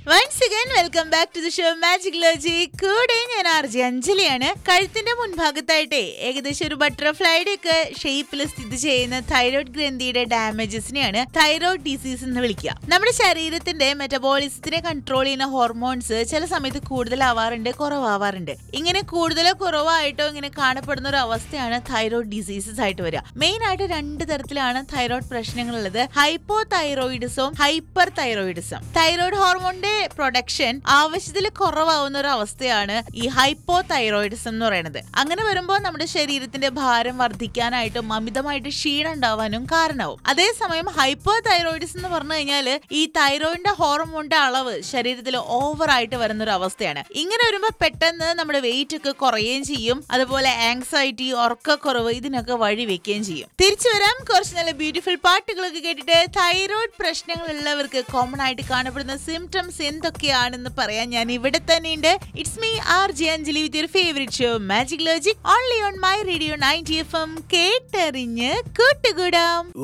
once again welcome back to the show magic logic കൂടെ ഞാൻ RJ അഞ്ജലിയാണ് കഴുത്തിന്റെ മുൻഭാഗത്തായിട്ടേ ഏകദേശം ഒരു ബട്ടർഫ്ലൈയുടെ ഒക്കെ ഷേപ്പിൽ സ്ഥിതി ചെയ്യുന്ന തൈറോയ്ഡ് ഗ്രന്ഥിയുടെ ഡാമേജസിനെയാണ് തൈറോയ്ഡ് ഡിസീസ് എന്ന് വിളിക്കുക നമ്മുടെ ശരീരത്തിന്റെ മെറ്റബോളിസത്തിനെ കൺട്രോൾ ചെയ്യുന്ന ഹോർമോൺസ് ചില സമയത്ത് കൂടുതലാവാറുണ്ട് കുറവാവാറുണ്ട് ഇങ്ങനെ കൂടുതലോ കുറവായിട്ടോ ഇങ്ങനെ കാണപ്പെടുന്ന ഒരു അവസ്ഥയാണ് തൈറോയ്ഡ് ഡിസീസസ് ആയിട്ട് വരിക മെയിൻ ആയിട്ട് രണ്ട് തരത്തിലാണ് തൈറോയ്ഡ് പ്രശ്നങ്ങളുള്ളത് ഹൈപ്പോ തൈറോയിഡിസവും ഹൈപ്പർ തൈറോയിഡിസം തൈറോയ്ഡ് ഹോർമോണിന്റെ പ്രൊഡക്ഷൻ ആവശ്യത്തിൽ കുറവാവുന്ന ഒരു അവസ്ഥയാണ് ഈ ഹൈപ്പോ തൈറോയിഡിസം എന്ന് പറയുന്നത് അങ്ങനെ വരുമ്പോൾ നമ്മുടെ ശരീരത്തിന്റെ ഭാരം വർദ്ധിക്കാനായിട്ടും അമിതമായിട്ട് ക്ഷീണം ഉണ്ടാവാനും കാരണമാവും അതേസമയം ഹൈപ്പോ തൈറോയിഡിസം എന്ന് പറഞ്ഞു കഴിഞ്ഞാൽ ഈ തൈറോയിഡിന്റെ ഹോർമോണിന്റെ അളവ് ശരീരത്തിൽ ഓവർ ആയിട്ട് വരുന്ന ഒരു അവസ്ഥയാണ് ഇങ്ങനെ വരുമ്പോൾ പെട്ടെന്ന് നമ്മുടെ വെയിറ്റ് ഒക്കെ കുറയുകയും ചെയ്യും അതുപോലെ ആങ്സൈറ്റി ഉറക്കക്കുറവ് ഇതിനൊക്കെ വഴി വെക്കുകയും ചെയ്യും തിരിച്ചു വരാം കുറച്ച് നല്ല ബ്യൂട്ടിഫുൾ പാട്ടുകളൊക്കെ കേട്ടിട്ട് തൈറോയ്ഡ് പ്രശ്നങ്ങളുള്ളവർക്ക് കോമൺ ആയിട്ട് കാണപ്പെടുന്ന സിംറ്റംസ് എന്തൊക്കെയാണെന്ന് പറയാൻ ഞാൻ ഇവിടെ തന്നെയുണ്ട് it's me R J Anjali with your favourite show magic logic only on my radio ninety F M കേട്ടറിഞ്ഞ് കൂട്ടുകൂടാം